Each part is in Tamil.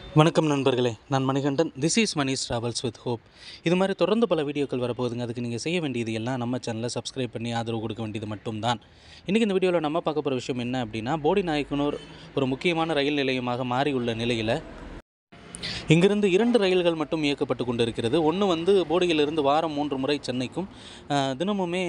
வணக்கம் நண்பர்களே நான் Manikandan this is Mani's travels with hope இது மாதிரி தொடர்ந்து பல வீடியோக்கள் வரப்போகுதுங்க அதுக்கு நீங்கள் செய்ய வேண்டியது எல்லாம் நம்ம சேனலை சப்ஸ்கிரைப் பண்ணி ஆதரவு கொடுக்க வேண்டியது மட்டும்தான் இன்றைக்கி இந்த வீடியோவில் நம்ம பார்க்க போகிற விஷயம் என்ன அப்படின்னா போடி நாயக்கனூர் ஒரு முக்கியமான ரயில் நிலையமாக மாறியுள்ள நிலையில் இங்கிருந்து இரண்டு ரயில்கள் மட்டும் இயக்கப்பட்டு கொண்டிருக்கிறது ஒன்று வந்து போடியிலிருந்து வாரம் மூன்று முறை சென்னைக்கும் அஹ், தினமுமே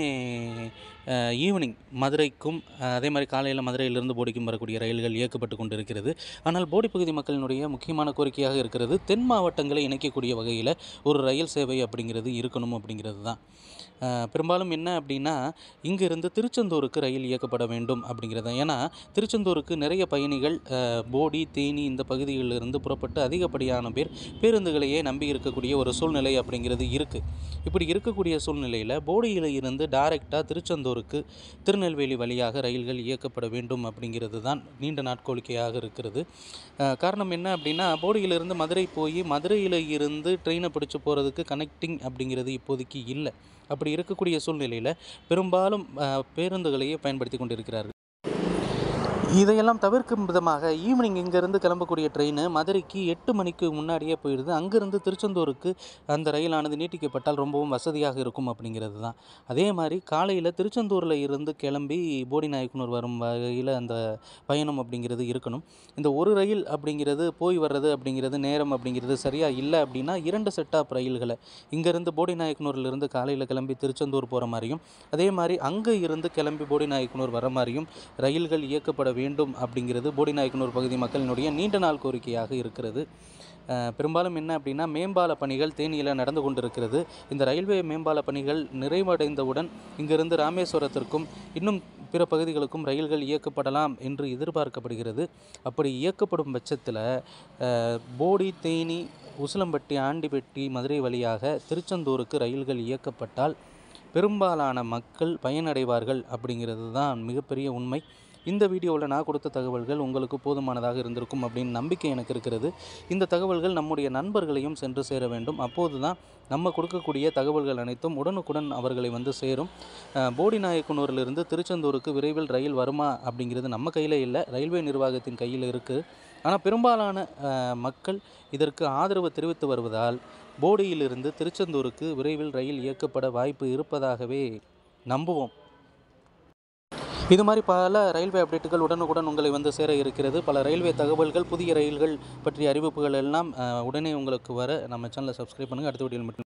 அஹ், ஈவினிங் மதுரைக்கும் அஹ், அதே மாதிரி காலையில் மதுரையிலிருந்து போடிக்கும் வரக்கூடிய ரயில்கள் இயக்கப்பட்டு கொண்டிருக்கிறது ஆனால் போடி பகுதி மக்களினுடைய முக்கியமான கோரிக்கையாக இருக்கிறது தென் மாவட்டங்களை இணைக்கக்கூடிய வகையில் ஒரு ரயில் சேவை அப்படிங்கிறது இருக்கணும் அப்படிங்கிறது தான் அஹ், பெரும்பாலும் என்ன அப்படின்னா இங்கிருந்து திருச்செந்தூருக்கு ரயில் இயக்கப்பட வேண்டும் அப்படிங்கிறது தான் ஏன்னா திருச்செந்தூருக்கு நிறைய பயணிகள் அஹ், போடி தேனி இந்த பகுதிகளிலிருந்து புறப்பட்டு அதிகப்படியான பேர் பேருந்துகளையே நம்பி இருக்கக்கூடிய ஒரு சூழ்நிலை அப்படிங்கிறது இருக்குது இப்படி இருக்கக்கூடிய சூழ்நிலையில் போடியில் இருந்து டைரெக்டாக திருச்செந்தூருக்கு திருநெல்வேலி வழியாக ரயில்கள் இயக்கப்பட வேண்டும் அப்படிங்கிறது தான் நீண்ட நாட்கோரிக்கையாக இருக்கிறது அஹ், காரணம் என்ன அப்படின்னா போடியிலிருந்து மதுரை போய் மதுரையில் இருந்து ட்ரெயினை பிடிச்சி போகிறதுக்கு கனெக்டிங் அப்படிங்கிறது இப்போதைக்கு இல்லை அப்படி இருக்கக்கூடிய சூழ்நிலையில் பெரும்பாலும் அஹ், பேருந்துகளையே பயன்படுத்தி கொண்டிருக்கிறார்கள் இதையெல்லாம் தவிர்க்கும் விதமாக ஈவினிங் இங்கேருந்து கிளம்பக்கூடிய ட்ரெயின் மதுரைக்கு எட்டு மணிக்கு முன்னாடியே போயிடுது அங்கேருந்து திருச்செந்தூருக்கு அந்த ரயிலானது நீட்டிக்கப்பட்டால் ரொம்பவும் வசதியாக இருக்கும் அப்படிங்கிறது தான் அதே மாதிரி காலையில் திருச்செந்தூரில் இருந்து கிளம்பி போடி நாயக்கனூர் வரும் வகையில் அந்த பயணம் அப்படிங்கிறது இருக்கணும் இந்த ஒரு ரயில் அப்படிங்கிறது போய் வர்றது அப்படிங்கிறது நேரம் அப்படிங்கிறது சரியாக இல்லை அப்படின்னா இரண்டு செட் ஆஃப் ரயில்களை இங்கேருந்து போடி நாயக்கனூர்லேருந்து காலையில் கிளம்பி திருச்செந்தூர் போகிற மாதிரியும் அதே மாதிரி அங்கே இருந்து கிளம்பி போடி நாயக்கனூர் வர மாதிரியும் ரயில்கள் இயக்கப்பட வேண்டும் அப்படிங்கிறது போடி நாயக்கனூர் பகுதி மக்களினுடைய நீண்ட நாள் கோரிக்கையாக இருக்கிறது அஹ், பெரும்பாலும் என்ன அப்படின்னா மேம்பால பணிகள் தேனியில் நடந்து கொண்டிருக்கிறது இந்த ரயில்வே மேம்பால பணிகள் நிறைவடைந்தவுடன் இங்கிருந்து ராமேஸ்வரத்திற்கும் இன்னும் பிற பகுதிகளுக்கும் ரயில்கள் இயக்கப்படலாம் என்று எதிர்பார்க்கப்படுகிறது அப்படி இயக்கப்படும் பட்சத்தில் அஹ், போடி தேனி உசிலம்பட்டி ஆண்டிப்பட்டி மதுரை வழியாக திருச்செந்தூருக்கு ரயில்கள் இயக்கப்பட்டால் பெரும்பாலான மக்கள் பயனடைவார்கள் அப்படிங்கிறது தான் மிகப்பெரிய உண்மை இந்த வீடியோவில் நான் கொடுத்த தகவல்கள் உங்களுக்கு போதுமானதாக இருந்திருக்கும் அப்படின்னு நம்பிக்கை எனக்கு இருக்கிறது இந்த தகவல்கள் நம்முடைய நண்பர்களையும் சென்று சேர வேண்டும் அப்போது தான் நம்ம கொடுக்கக்கூடிய தகவல்கள் அனைத்தும் உடனுக்குடன் அவர்களை வந்து சேரும் அஹ், போடி நாயக்கனூரிலிருந்து திருச்செந்தூருக்கு விரைவில் ரயில் வருமா அப்படிங்கிறது நம்ம கையில் இல்லை ரயில்வே நிர்வாகத்தின் கையில் இருக்குது ஆனால் பெரும்பாலான அஹ், மக்கள் இதற்கு ஆதரவு தெரிவித்து வருவதால் போடியிலிருந்து திருச்செந்தூருக்கு விரைவில் ரயில் இயக்கப்பட வாய்ப்பு இருப்பதாகவே நம்புவோம் இது மாதிரி பல ரயில்வே அப்டேட்டுகள் உடனுக்குடன் உங்களை வந்து சேர இருக்கிறது பல ரயில்வே தகவல்கள் புதிய ரயில்கள் பற்றிய அறிவிப்புகள் எல்லாம் அஹ், உடனே உங்களுக்கு வர நம்ம சேனலை சப்ஸ்கிரைப் பண்ணுங்கள் அடுத்த வீடியோவில் மட்டும்